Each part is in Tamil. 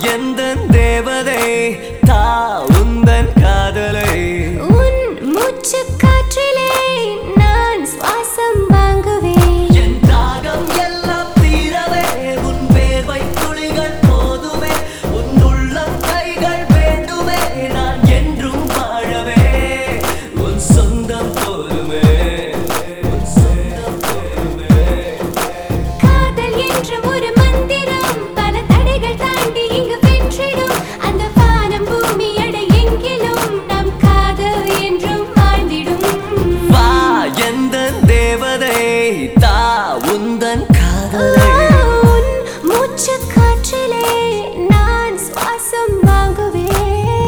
எந்த தேவதை தா உந்தன் காதலை உன் மூச்சு காற்றிலே நான் சுவாசம் வாங்குவேன் என் தாகம் எல்லாம் தீரவே உன் வேர்வை துளிகள் போதுமே உன் உள்ளம் கைகள் வேண்டுமே நான் என்றும் வாழவே உன் சொந்தம் போதுமே உன் சொந்தம் போதுமே காதல் என்ற ஒரு மந்திரம் பல தடைகள் தாண்டி இங்கு வென்றிடும் அந்த வானம் பூமி அடை எங்கிலும் நம் காதல் என்றும் வாழ்ந்திடும் வா எந்த தேவதை தா உந்தன் காதலை உன் மூச்சு காற்றிலே நான் சுவாசம் வாங்குவேன்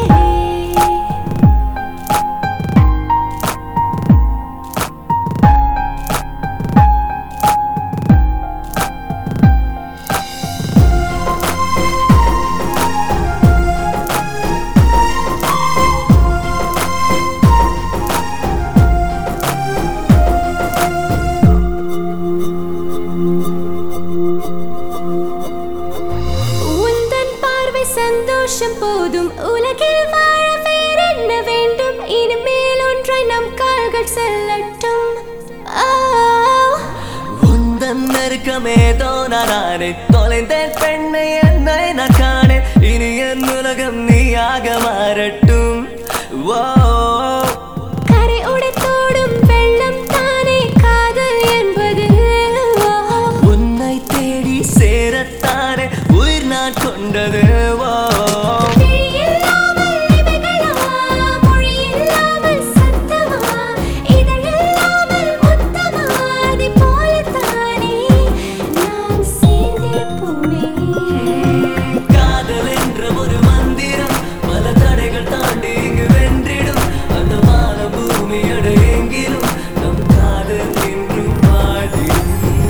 உந்தன் பார்வை சந்தோஷம் போதும் உலகில் வாழ வேறென்ன வேண்டும் இனிமேல் ஒன்றை நம் கால்கள் செல்லட்டும் ஆ, உந்தன் நெருக்கமேதோ நானே தொலைந்தேன் பெண்ணை என்னை நான் காணேன் இனி என் உலகம் நீயாக மாறட்டும் ஓ கரை உடைத்தோடும் வெள்ளம் தானே காதல் என்பது ஓ, உன்னை தேடி சேரத்தானே உயிர் நான் கொண்டது ஓ விழி இல்லாமல் இமைகளா, மொழி இல்லாமல் சத்தமா, இதழ் இல்லாமல் முத்தமா, அதைப் போலத்தானே நாம் சேர்ந்திருப்போமே. காதல் என்ற ஒரு மந்திரம் பல தடைகள் தாண்டி இங்கு வென்றிடும் அந்த வான பூமி எங்கிலும் நம் காதல் என்றும் வாடிடும்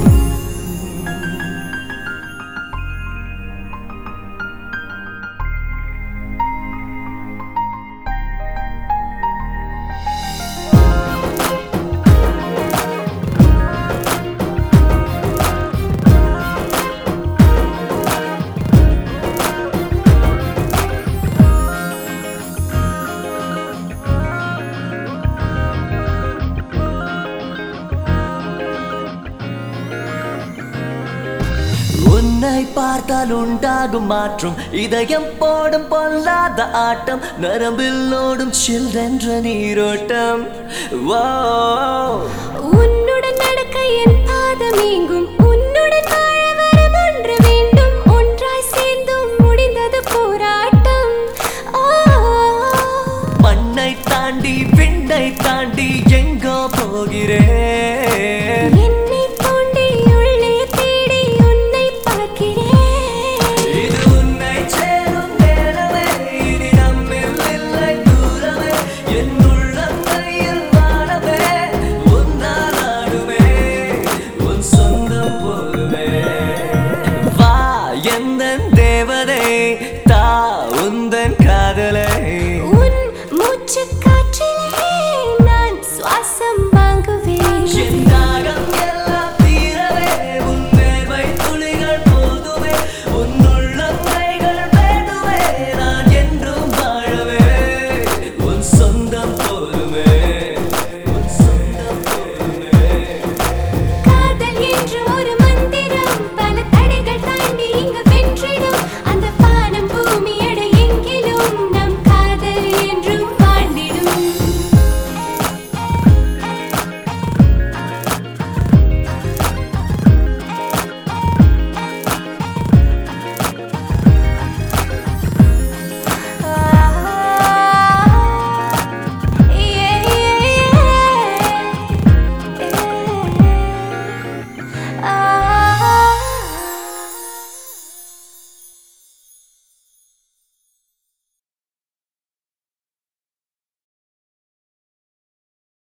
உன்னை பார்த்தால் உண்டாகும் மாற்றம் இதயம் போடும் பொல்லாத ஆட்டம் நரம்பில் ஓடும் சில்லென்ற நீரோட்டம் ஓ உன்னுடன் நடக்க என் பாதம் எங்கும்